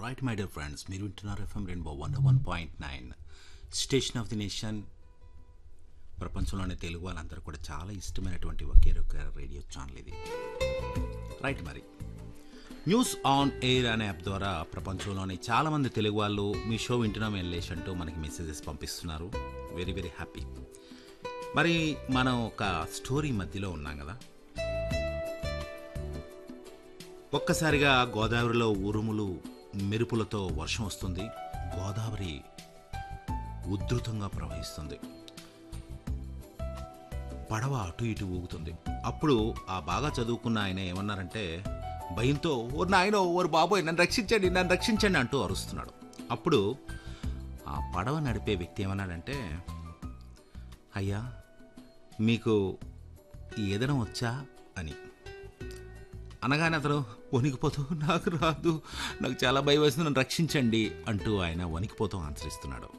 right my dear friends మీరు వింటున్నారు FM Rainbow one one point nine station of the nation ప్రపంచంలోనే తెలుగు వాళ్ళందరూ కూడా చాలా ఇష్టమైనటువంటి ఒకే ఒక రేడియో ఛానల్ ఇది రైట్ మరి న్యూస్ ఆన్ ఎయిర్ అనే యాప్ ద్వారా ప్రపంచంలోని చాలామంది తెలుగు వాళ్ళు మీ షో వింటున్నాం వెళ్ళేసి అంటూ మనకి మెసేజెస్ పంపిస్తున్నారు వెరీ వెరీ హ్యాపీ మరి మనం ఒక స్టోరీ మధ్యలో ఉన్నాం కదా ఒక్కసారిగా గోదావరిలో ఉరుములు మెరుపులతో వర్షం వస్తుంది గోదావరి ఉధృతంగా ప్రవహిస్తుంది పడవ అటు ఇటు ఊగుతుంది అప్పుడు ఆ బాగా చదువుకున్న ఆయన ఏమన్నారంటే భయంతో ఓ నాయనో ఓరు బాబోయ్ నన్ను రక్షించండి నన్ను రక్షించండి అంటూ అరుస్తున్నాడు అప్పుడు ఆ పడవ నడిపే వ్యక్తి ఏమన్నాడంటే అయ్యా మీకు ఏదైనా వచ్చా అని అనగానే అతను వణికిపోతూ నాకు రాదు నాకు చాలా భయం వేస్తుంది నన్ను రక్షించండి అంటూ ఆయన వణికిపోతూ ఆన్సర్ ఇస్తున్నాడు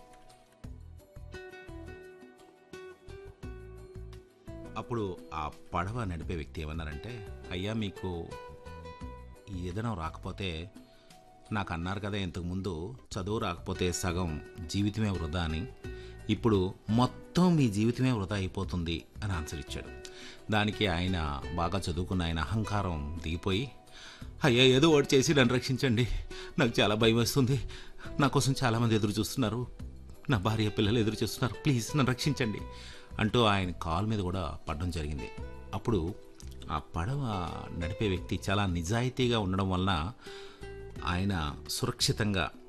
అప్పుడు ఆ పడవ నడిపే వ్యక్తి ఏమన్నారంటే అయ్యా మీకు ఏదైనా రాకపోతే నాకు అన్నారు కదా ఇంతకుముందు చదువు రాకపోతే సగం జీవితమే వృధా అని ఇప్పుడు మొత్తం మీ జీవితమే వృధా అయిపోతుంది అని ఆన్సర్ ఇచ్చాడు దానికి ఆయన బాగా చదువుకున్న ఆయన అహంకారం దిగిపోయి అయ్యా ఏదో ఒకటి చేసి నన్ను రక్షించండి నాకు చాలా భయం వేస్తుంది నా కోసం చాలామంది ఎదురు చూస్తున్నారు నా భార్య పిల్లలు ఎదురు చూస్తున్నారు ప్లీజ్ నన్ను రక్షించండి అంటూ ఆయన కాల్ మీద కూడా పడడం జరిగింది అప్పుడు ఆ పడవ నడిపే వ్యక్తి చాలా నిజాయితీగా ఉండడం వలన ఆయన సురక్షితంగా